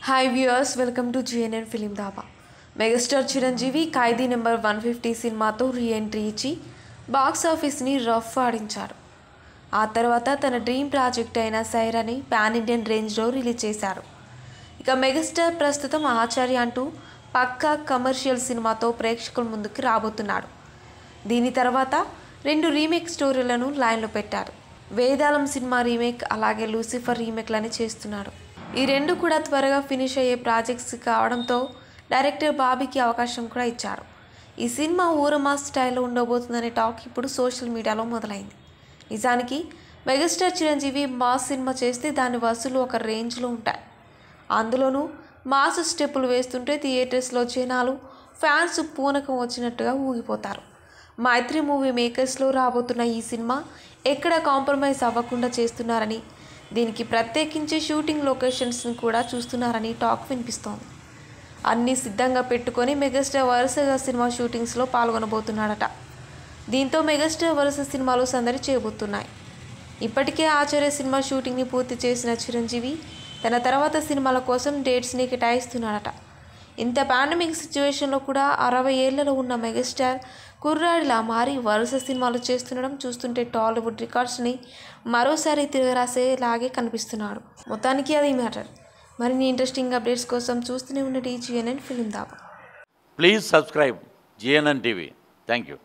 hi viewers welcome to GNN film Dhaba megastar Chiranjeevi Khaidi number one fifty సినిమాతో reentry ఇచ్చి box ఆఫీస్ని rough ఆడించారు ఆ తర్వాత తన డ్రీమ్ ప్రాజెక్ట్ అయిన సైరాని పాన్ ఇండియన్ రేంజ్లో రిలీజ్ చేశారు ఇక మెగాస్టార్ ప్రస్తుతం ఆచార్య అంటూ పక్కా కమర్షియల్ సినిమాతో ప్రేక్షకుల ముందుకు రాబోతున్నాడు దీని తర్వాత రెండు రీమేక్ స్టోరీలను లైన్లో పెట్టారు వేదాళం సినిమా రీమేక్ అలాగే లూసిఫర్ రీమేక్లని చేస్తున్నాడు ఈ రెండు కూడా త్వరగా ఫినిష్ అయ్యే ప్రాజెక్ట్స్ కావడంతో డైరెక్టర్ బాబీకి అవకాశం కూడా ఇచ్చారు ఈ సినిమా ఊరమా స్టైల్లో ఉండబోతుందనే టాక్ ఇప్పుడు సోషల్ మీడియాలో మొదలైంది నిజానికి మెగాస్టార్ చిరంజీవి మాస్ సినిమా చేస్తే దాని వసూలు ఒక రేంజ్లో ఉంటాయి అందులోనూ మాస్ స్టెప్పులు వేస్తుంటే థియేటర్స్లో జనాలు ఫ్యాన్స్ పూనకం వచ్చినట్టుగా ఊగిపోతారు మైత్రి మూవీ మేకర్స్లో రాబోతున్న ఈ సినిమా ఎక్కడ కాంప్రమైజ్ అవ్వకుండా చేస్తున్నారని దీనికి ప్రత్యేకించి షూటింగ్ లొకేషన్స్ని కూడా చూస్తున్నారని టాక్ వినిపిస్తోంది అన్నీ సిద్ధంగా పెట్టుకొని మెగాస్టార్ వరుసగా సినిమా షూటింగ్స్లో పాల్గొనబోతున్నాడట దీంతో మెగాస్టార్ వరుస సినిమాలు సందడి చేయబోతున్నాయి ఇప్పటికే ఆచార్య సినిమా షూటింగ్ని పూర్తి చేసిన చిరంజీవి తన తర్వాత సినిమాల కోసం డేట్స్ని కేటాయిస్తున్నాడట ఇంత పాండమిక్ సిచ్యువేషన్లో కూడా అరవై ఏళ్లలో ఉన్న మెగాస్టార్ కుర్రాడిలా మారి వరుస సినిమాలు చేస్తుండడం చూస్తుంటే టాలీవుడ్ రికార్డ్స్ని మరోసారి తిరగరాసేలాగే కనిపిస్తున్నాడు మొత్తానికి అది మ్యాటర్ మరిన్ని ఇంట్రెస్టింగ్ అప్డేట్స్ కోసం చూస్తూనే ఉండండి GNN film Dhaba please subscribe GNN TV thank you